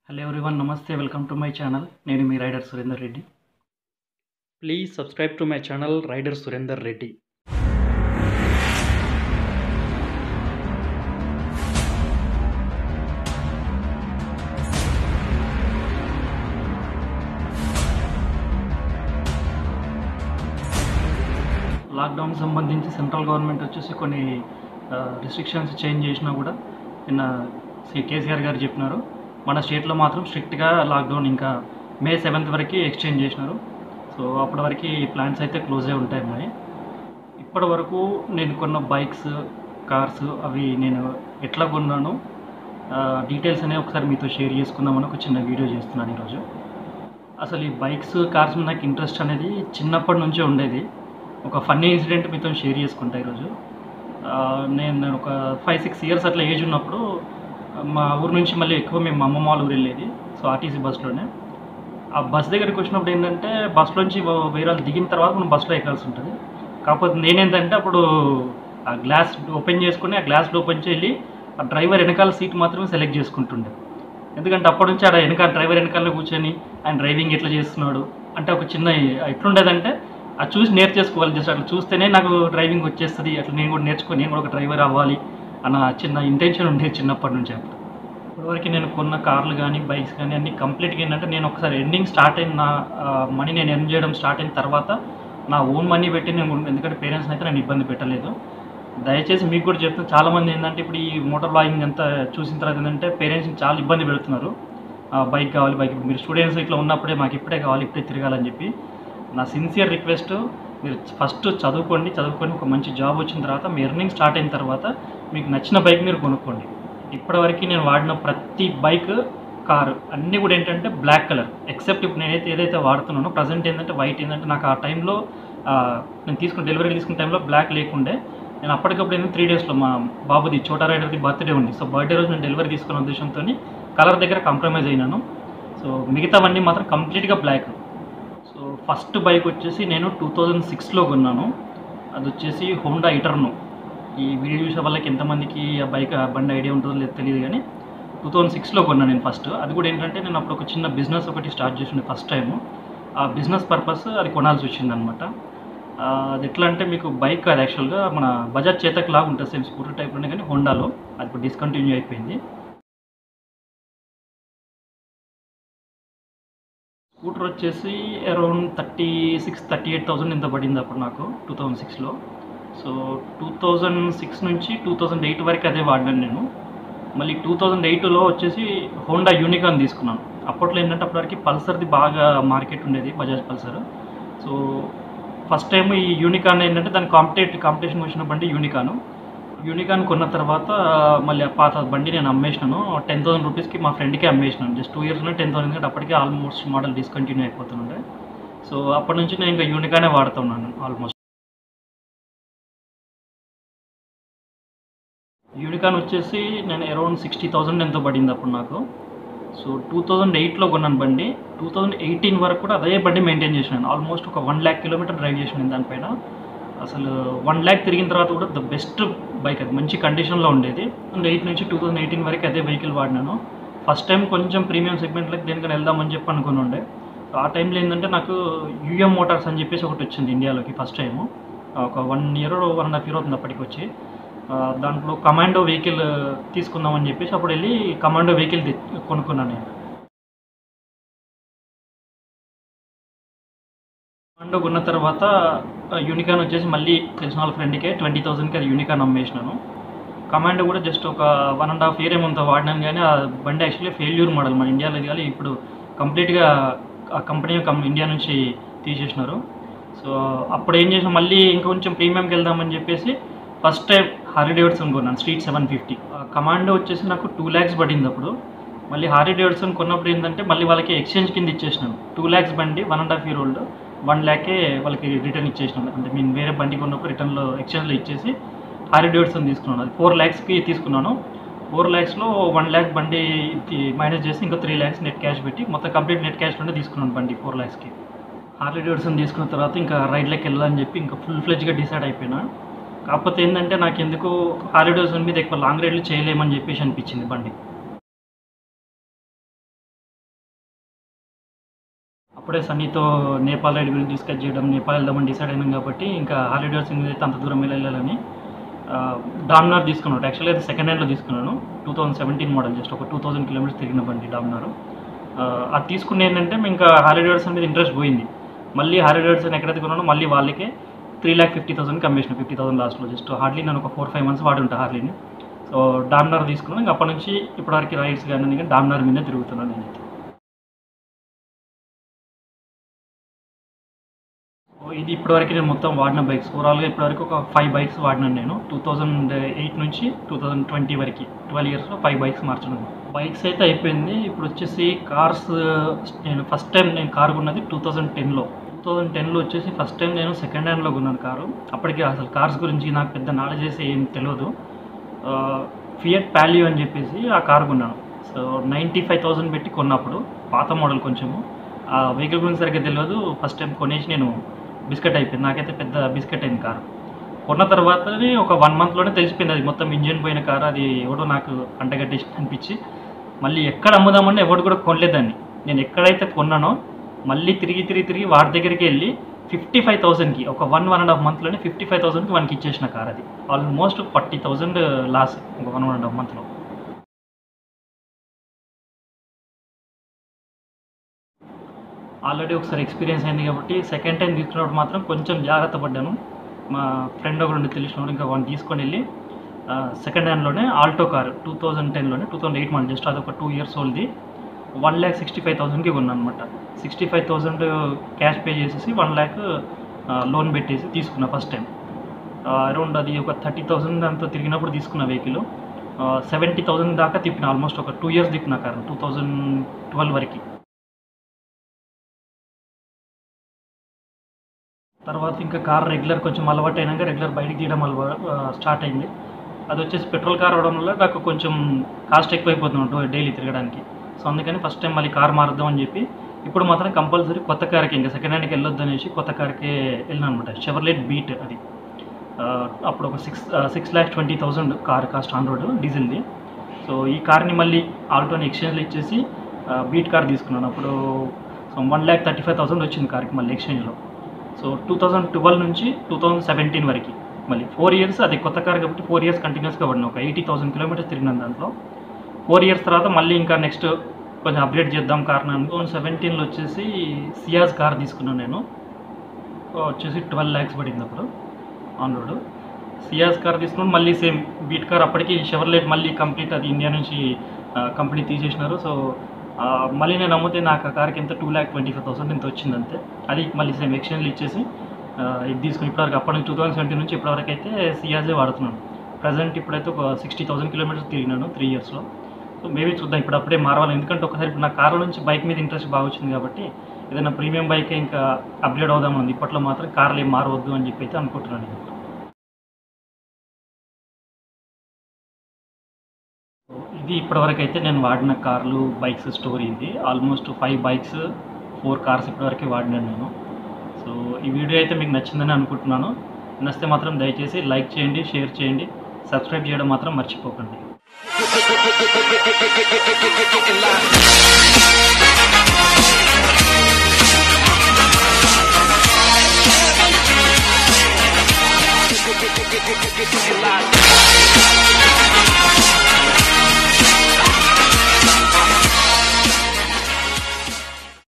hello everyone నమస్తే welcome to my channel నేను మీ rider Surender Reddy please subscribe to my channel rider Surender Reddy lockdown సంబంధించి central government వచ్చేసి కొన్ని రిస్ట్రిక్షన్స్ చేంజ్ చేసినా కూడా నిన్న సి కేసీఆర్ గారు చెప్పినారు మన స్టేట్లో మాత్రం స్ట్రిక్ట్గా లాక్డౌన్ ఇంకా మే సెవెంత్ వరకు ఎక్స్చేంజ్ చేసినారు సో అప్పటి వరకు ప్లాన్స్ అయితే క్లోజ్ అయి ఉంటాయి మరి ఇప్పటి వరకు నేను కొన్న బైక్స్ కార్స్ అవి నేను ఎట్లా కొన్నాను డీటెయిల్స్ అనేవి ఒకసారి మీతో షేర్ చేసుకుందామని ఒక చిన్న వీడియో చేస్తున్నాను ఈరోజు అసలు ఈ బైక్స్ కార్స్ మీద నాకు ఇంట్రెస్ట్ అనేది చిన్నప్పటి నుంచే ఉండేది ఒక ఫన్నీ ఇన్సిడెంట్ మీతో షేర్ చేసుకుంటా ఈరోజు ఆ, నేను నేను ఒక ఫైవ్ సిక్స్ ఇయర్స్ అట్లా ఏజ్ ఉన్నప్పుడు మా ఊరు నుంచి మళ్ళీ ఎక్కువ మేము మా అమ్మమ్మ వాళ్ళ ఊరు వెళ్ళేది సో ఆర్టీసీ బస్సులోనే ఆ బస్ దగ్గరికి వచ్చినప్పుడు ఏంటంటే బస్సులోంచి వే- వేరే వాళ్ళు దిగిన తర్వాత మనం బస్సులో ఎక్కాల్సి ఉంటుంది కాకపోతే నేనేంటంటే అప్పుడు ఆ గ్లాస్ ఓపెన్ చేసుకుని ఆ గ్లాస్ ఓపెన్ చేసి ఆ డ్రైవర్ వెనకాల సీట్ మాత్రమే సెలెక్ట్ చేసుకుంటుండే ఎందుకంటే అప్పటి నుంచి ఆడ వెనకాల డ్రైవర్ వెనకాల కూర్చొని ఆయన డ్రైవింగ్ ఎట్లా చేస్తున్నాడు అంటే ఒక చిన్న ఎట్లుండేదంటే అది చూసి నేర్చేసుకోవాలి జస్ట్ అట్లా చూస్తేనే నాకు డ్రైవింగ్ వచ్చేస్తుంది అట్లా నేను కూడా నేర్చుకొని నేను కూడా ఒక డ్రైవర్ అవ్వాలి అన్న చిన్న ఇంటెన్షన్ ఉండేది చిన్నప్పటి నుంచి అప్పుడు ఇప్పటివరకు నేను కొన్న కార్లు కానీ బైక్స్ కానీ అన్ని కంప్లీట్గా ఏంటంటే నేను ఒకసారి ఎండింగ్ స్టార్ట్ అయిన నా మనీ నేను ఎర్న్ చేయడం స్టార్ట్ అయిన తర్వాత నా ఓన్ మనీ పెట్టి నేను కొను- ఎందుకంటే పేరెంట్స్ని అయితే నేను ఇబ్బంది పెట్టలేదు దయచేసి మీకు కూడా చెప్తాను చాలామంది ఏంటంటే ఇప్పుడు ఈ మోటార్ బ్లాగింగ్ అంతా చూసిన తర్వాత ఏంటంటే పేరెంట్స్ని చాలా ఇబ్బంది పెడుతున్నారు బైక్ కావాలి బైక్ మీరు స్టూడెంట్స్ ఇట్లా ఉన్నప్పుడే మాకు ఇప్పుడే కావాలి ఇప్పుడే తిరగాలని చెప్పి నా సిన్సియర్ రిక్వెస్ట్ మీరు ఫస్ట్ చదువుకోండి చదువుకొని ఒక మంచి జాబ్ వచ్చిన తర్వాత మీ ఎర్నింగ్ స్టార్ట్ అయిన తర్వాత మీకు నచ్చిన బైక్ మీరు కొనుక్కోండి ఇప్పటివరకు నేను వాడిన ప్రతి బైక్ కారు అన్నీ కూడా ఏంటంటే బ్లాక్ కలర్ ఎక్సెప్ట్ ఇప్పుడు నేనైతే ఏదైతే వాడుతున్నానో ప్రజెంట్ ఏంటంటే వైట్ ఏంటంటే నాకు ఆ టైంలో నేను తీసుకున్న డెలివరీ తీసుకున్న టైంలో బ్లాక్ లేకుండే నేను అప్పటికప్పుడు ఏంటంటే త్రీ డేస్లో మా బాబుది చోటా రైడర్ది బర్త్డే ఉంది సో బర్త్డే రోజు నేను డెలివరీ తీసుకున్న ఉద్దేశంతో కలర్ దగ్గర కాంప్రమైజ్ అయినాను సో మిగతావన్నీ మాత్రం కంప్లీట్గా బ్లాక్ సో ఫస్ట్ బైక్ వచ్చేసి నేను టూ థౌజండ్ సిక్స్లో కొన్నాను అది వచ్చేసి హోండా ఇటర్నో ఈ వీడియో చూసే వాళ్ళకి ఎంతమందికి ఆ బైక్ ఆ బండి ఐడియా ఉంటుందో లేదో తెలియదు కానీ టూ థౌజండ్ సిక్స్లో కొన్నాను నేను ఫస్ట్ అది కూడా ఏంటంటే నేను అప్పుడు ఒక చిన్న బిజినెస్ ఒకటి స్టార్ట్ చేసిండే ఫస్ట్ టైం ఆ బిజినెస్ పర్పస్ అది కొనాల్సి వచ్చిందనమాట అది ఎట్లా అంటే మీకు బైక్ అది యాక్చువల్గా మన బజాజ్ చేతక్ లాగా ఉంటుంది సేమ్ స్కూటర్ టైప్లోనే కానీ హోండాలో అది ఇప్పుడు డిస్కంటిన్యూ అయిపోయింది స్కూటర్ వచ్చేసి around thirty six thirty eight thousand ఇంత పడింది అప్పుడు నాకు టూ థౌజండ్ సిక్స్లో సో టూ థౌజండ్ సిక్స్ నుంచి టూ థౌజండ్ ఎయిట్ వరకు అదే వాడినాను నేను మళ్ళీ టూ థౌజండ్ ఎయిట్లో వచ్చేసి హోండా యూనికాన్ తీసుకున్నాను అప్పట్లో ఏంటంటే అప్పటివరకు పల్సర్ది బాగా మార్కెట్ ఉండేది Bajaj Pulsar so first time ఈ యూనికాన్ ఏంటంటే దాని కాంపిటేట్ కాంపిటీషన్ వచ్చిన బండి యూనికాను యూనికాన్ కొన్న తర్వాత మళ్ళీ ఆ పాత బండి నేను అమ్మేసినాను టెన్ థౌసండ్ రూపీస్కి మా ఫ్రెండ్కి అమ్మేసినాను జస్ట్ టూ ఇయర్స్లో టెన్ థౌసండ్ కంటే అప్పటికే ఆల్మోస్ట్ మోడల్ డిస్కంటిన్యూ అయిపోతుండే సో అప్పటి నుంచి నేను ఇంకా యూనికానే వాడుతున్నాను ఆల్మోస్ట్ యూనికాన్ వచ్చేసి నేను అరౌండ్ సిక్స్టీ థౌసండ్ ఎంతో పడింది అప్పుడు నాకు సో టూ థౌజండ్ ఎయిట్లో కొన్నాను బండి టూ థౌజండ్ ఎయిటీన్ వరకు కూడా అదే బండి మెయింటైన్ చేసినాను ఆల్మోస్ట్ ఒక వన్ ల్యాక్ కిలోమీటర్ డ్రైవ్ చేసినాను దానిపైన అసలు వన్ ల్యాక్ తిరిగిన తర్వాత కూడా ద బెస్ట్ బైక్ అది మంచి కండిషన్లో ఉండేది అండ్ ఎయిట్ నుంచి టూ థౌజండ్ ఎయిటీన్ వరకు అదే వెహికల్ వాడినాను ఫస్ట్ టైం కొంచెం ప్రీమియం సెగ్మెంట్లోకి దేనికైనా వెళ్దామని చెప్పి అనుకుని ఉండే సో ఆ టైంలో ఏంటంటే నాకు యూఎం మోటార్స్ అని చెప్పేసి ఒకటి వచ్చింది ఇండియాలోకి ఫస్ట్ టైము ఒక one year one and half year అవుతుంది అప్పటికి వచ్చి ఆ, దాంట్లో కమాండో వెహికల్ తీసుకుందామని చెప్పేసి అప్పుడు వెళ్ళి కమాండో వెహికల్ తె- కొనుక్కున్నాను నేను కమాండో కొన్న తర్వాత ఆ, యూనికాన్ వచ్చేసి మళ్ళీ తెలిసిన వాళ్ళ ఫ్రెండ్కే ట్వంటీ థౌసండ్కి అది యూనికాన్ అమ్మేసినాను కమాండో కూడా జస్ట్ ఒక వన్ అండ్ హాఫ్ ఇయర్ ఏమంత వాడినాను కానీ ఆ బండి యాక్చువల్లీ ఫెయిల్యూర్ మోడల్ మన ఇండియాలో కానీ ఇప్పుడు కంప్లీట్గా ఆ కంపెనీ కం ఇండియా నుంచి తీసేసినారు సో అప్పుడు ఏం చేసాం మళ్ళీ ఇంకొంచెం ప్రీమియంకి వెళ్దామని చెప్పేసి ఫస్ట్ టైం హారీ డేవిడ్సన్ కొన్నాను స్ట్రీట్ సెవెన్ ఫిఫ్టీ కమాండో వచ్చేసి నాకు టూ ల్యాక్స్ పడింది అప్పుడు మళ్ళీ హారీ డేవిడ్సన్ కొన్నప్పుడు ఏంటంటే మళ్ళీ వాళ్ళకి ఎక్స్చేంజ్ కింద ఇచ్చేసినాను టూ ల్యాక్స్ బండి one and half year old one ల్యాకే వాళ్ళకి రిటర్న్ ఇచ్చేసినాను అంటే నేను వేరే బండి కొన్నప్పుడు రిటర్న్లో ఎక్స్చేంజ్లో ఇచ్చేసి హారీ డేవిడ్సన్ తీసుకున్నాను అది ఫోర్ ల్యాక్స్కి తీసుకున్నాను ఫోర్ ల్యాక్స్లో వన్ ల్యాక్ బండి మైనస్ చేసి ఇంకా త్రీ ల్యాక్స్ నెట్ క్యాష్ పెట్టి మొత్తం కంప్లీట్ నెట్ క్యాష్లోనే తీసుకున్నాను బండి ఫోర్ ల్యాక్స్కి హార్లీ డేవిడ్సన్ తీసుకున్న తర్వాత ఇంకా రైడ్లోకి వెళ్ళాలని చెప్పి ఇంకా ఫుల్ ఫ్లెజ్గా డిసైడ్ అయిపోయినా కాకపోతే ఏంటంటే నాకు ఎందుకు హార్లీ డేవిడ్సన్ మీద ఎక్కువ లాంగ్ రైడ్లు చేయలేమని చెప్పేసి అనిపించింది బండి అప్పుడే సన్నీతో నేపాల్ రైడ్ గురించి డిస్కస్ చేయడం నేపాల్ వెళ్దామని డిసైడ్ అయినాం కాబట్టి ఇంకా హార్లీ డేవిడ్సన్ మీద అయితే అంత దూరం వెళ్ళాలని డామినార్ తీసుకున్నాను యాక్చువల్లీ అది సెకండ్ హ్యాండ్లో తీసుకున్నాను two thousand seventeen model just ఒక టూ థౌసండ్ కిలోమీటర్స్ తిరిగిన బండి డామినార్ అది తీసుకున్న ఏంటంటే మేము ఇంకా హార్లీ డేవిడ్సన్ మీద ఇంట్రెస్ట్ పోయింది మళ్ళీ హార్లీ డేవిడ్సన్ ఎక్కడైతే కొన్నానో మళ్ళీ వాళ్ళకే త్రీ ల్యాక్ ఫిఫ్టీ థౌసండ్ కమ్మేసిన ఫిఫ్టీ థౌసండ్ లాస్ట్లో జస్ట్ హార్లీ నేను ఒక ఫోర్ ఫైవ్ మంత్స్ వాడి ఉంటాను హార్లీని సో డామినార్ తీసుకున్నాను ఇంకా అప్పటి నుంచి ఇప్పటివరకు రైడ్స్ కానీ కానీ డామినార్ మీదే తిరుగుతున్నాను నేనైతే సో ఇది ఇప్పటివరకు నేను మొత్తం వాడిన బైక్స్ ఓవరాల్గా ఇప్పటివరకు ఒక ఫైవ్ బైక్స్ వాడినాను నేను టూ థౌజండ్ ఎయిట్ నుంచి టూ థౌజండ్ ట్వంటీ వరకు ట్వెల్వ్ ఇయర్స్లో ఫైవ్ బైక్స్ మార్చడం బైక్స్ అయితే అయిపోయింది ఇప్పుడు వచ్చేసి కార్స్ నేను ఫస్ట్ టైం నేను కారు కొన్నది టూ థౌజండ్ టెన్లో టూ థౌజండ్ టెన్లో వచ్చేసి ఫస్ట్ టైం నేను సెకండ్ హ్యాండ్లో కొన్నాను కారు అప్పటికి అసలు కార్స్ గురించి నాకు పెద్ద నాలెడ్జ్ అయితే ఏం తెలియదు ఫియట్ ప్యాలియో అని చెప్పేసి ఆ కారు కొన్నాను సో నైంటీ ఫైవ్ థౌసండ్ పెట్టి కొన్నప్పుడు పాత మోడల్ కొంచెము ఆ వెహికల్ గురించి సరిగ్గా తెలియదు ఫస్ట్ టైం కొనేసి నేను బిస్కెట్ అయిపోయింది నాకైతే పెద్ద బిస్కెట్ అయింది కారు కొన్న తర్వాతనే ఒక వన్ మంత్లోనే తెలిసిపోయింది అది మొత్తం ఇంజిన్ పోయిన కారు అది ఎవడో నాకు అంటగట్టేసి అనిపించి మళ్ళీ ఎక్కడ అమ్ముదామని ఎవడు కూడా కొనలేదాన్ని నేను ఎక్కడైతే కొన్నానో మళ్ళీ తిరిగి తిరిగి తిరిగి వాడి దగ్గరికి వెళ్ళి ఫిఫ్టీ ఫైవ్ థౌసండ్కి ఒక వన్ వన్ అండ్ హాఫ్ మంత్లోనే ఫిఫ్టీ ఫైవ్ థౌసండ్కి వానికి ఇచ్చేసిన కార్ అది ఆల్మోస్ట్ ఫార్టీ థౌసండ్ లాస్ ఒక వన్ వన్ అండ్ హాఫ్ మంత్లో ఆల్రెడీ ఒకసారి ఎక్స్పీరియన్స్ అయింది కాబట్టి సెకండ్ టైం తీసుకున్నప్పుడు మాత్రం కొంచెం జాగ్రత్త పడ్డాను మా ఫ్రెండ్ ఒకరు ఉండి తెలిసినప్పుడు ఇంకా వాడిని తీసుకొని వెళ్ళి సెకండ్ హ్యాండ్లోనే ఆల్టో కార్ టూ థౌజండ్ టెన్లోనే టూ థౌసండ్ ఎయిట్ మళ్ళీ జస్ట్ అది ఒక టూ ఇయర్స్ ఓల్డ్ది వన్ ల్యాక్ సిక్స్టీ ఫైవ్ థౌసండ్కి కొన్నాను అనమాట sixty five thousand cash pay చేసేసి వన్ ల్యాక్ లోన్ పెట్టేసి తీసుకున్నా ఫస్ట్ టైం అరౌండ్ అది ఒక థర్టీ థౌసండ్ అంతా తిరిగినప్పుడు తీసుకున్న వెహికల్ సెవెంటీ థౌసండ్ దాకా తిప్పిన ఆల్మోస్ట్ ఒక టూ ఇయర్స్ తిప్పిన కారు టూ థౌజండ్ ట్వెల్వ్ వరకు తర్వాత ఇంకా కార్ రెగ్యులర్ కొంచెం అలవాటు అయినాక రెగ్యులర్ బయటికి తీయడం అలవా స్టార్ట్ అయింది అది వచ్చేసి పెట్రోల్ కార్ అవడం వల్ల నాకు కొంచెం కాస్ట్ ఎక్కువైపోతుంది డైలీ తిరగడానికి సో అందుకని ఫస్ట్ టైం మళ్ళీ కార్ మారుద్దాం అని చెప్పి ఇప్పుడు మాత్రం కంపల్సరీ కొత్త కార్కి ఇంకా సెకండ్ హ్యాండ్కి వెళ్ళొద్దు అనేసి కొత్త కార్కే వెళ్ళినా అనమాట షెవర్లెట్ బీట్ అది అప్పుడు ఒక six six lakhs twenty thousand car cost on road డీజిల్ది సో ఈ కార్ని మళ్ళీ ఆల్టోని ఎక్స్చేంజ్లో ఇచ్చేసి బీట్ కార్ తీసుకున్నాను అప్పుడు so one lakh thirty five thousand వచ్చింది కార్కి మళ్ళీ ఎక్స్చేంజ్లో సో టూ థౌజండ్ ట్వెల్వ్ నుంచి టూ థౌజండ్ సెవెంటీన్ వరకు మళ్ళీ ఫోర్ ఇయర్స్ అది కొత్త కార్ కాబట్టి ఫోర్ ఇయర్స్ కంటిన్యూస్గా పడిన ఒక ఎయిటీ థౌసండ్ కిలోమీటర్స్ తిరిగినాను దాంట్లో ఫోర్ ఇయర్స్ తర్వాత మళ్ళీ ఇంకా నెక్స్ట్ కొంచెం అప్డేట్ చేద్దాం కార్ టూ థౌసండ్ సెవెంటీన్లో వచ్చేసి సియాజ్ కార్ తీసుకున్నాను నేను వచ్చేసి ట్వెల్వ్ ల్యాక్స్ పడింది అప్పుడు ఆన్ రోడ్ సియాజ్ కార్ తీసుకున్నాను మళ్ళీ సేమ్ బీట్ కార్ అప్పటికి షెవర్లెట్ మళ్ళీ కంప్లీట్ అది ఇండియా నుంచి కంపెనీ తీసేసినారు సో మళ్ళీ నేను అమ్మితే నాకు ఆ కార్కి ఎంత two lakh twenty five thousand ఎంత వచ్చింది అంతే అది మళ్ళీ సేమ్ ఎక్స్చేంజ్లు ఇచ్చేసి ఇది తీసుకుని ఇప్పటివరకు అప్పటి నుంచి టూ థౌసండ్ సెవెంటీన్ నుంచి ఇప్పటివరకు అయితే సియాజే వాడుతున్నాను ప్రజెంట్ ఇప్పుడైతే ఒక సిక్స్టీ థౌసండ్ కిలోమీటర్స్ తిరిగినాను త్రీ ఇయర్స్లో సో మేబీ చూద్దాం ఇప్పుడు అప్పుడే మారవాలి ఎందుకంటే ఒకసారి ఇప్పుడు నా కారు నుంచి బైక్ మీద ఇంట్రెస్ట్ బాగా వచ్చింది కాబట్టి ఏదైనా ప్రీమియం బైక్ ఇంకా అప్గ్రేడ్ అవుదామని ఉంది ఇప్పట్లో మాత్రం కార్లు ఏం మారవద్దు అని చెప్పి అయితే అనుకుంటున్నాను నేను ఇది ఇప్పటివరకు అయితే నేను వాడిన కార్లు బైక్స్ స్టోరీ ఇది almost five bikes four cars ఇప్పటివరకు వాడినాను నేను సో ఈ వీడియో అయితే మీకు నచ్చిందని అనుకుంటున్నాను నచ్చితే మాత్రం దయచేసి లైక్ చేయండి షేర్ చేయండి సబ్స్క్రైబ్ చేయడం మాత్రం మర్చిపోకండి Get, get, get, get, get, get, get, get, get, get, get, get, get, get, get,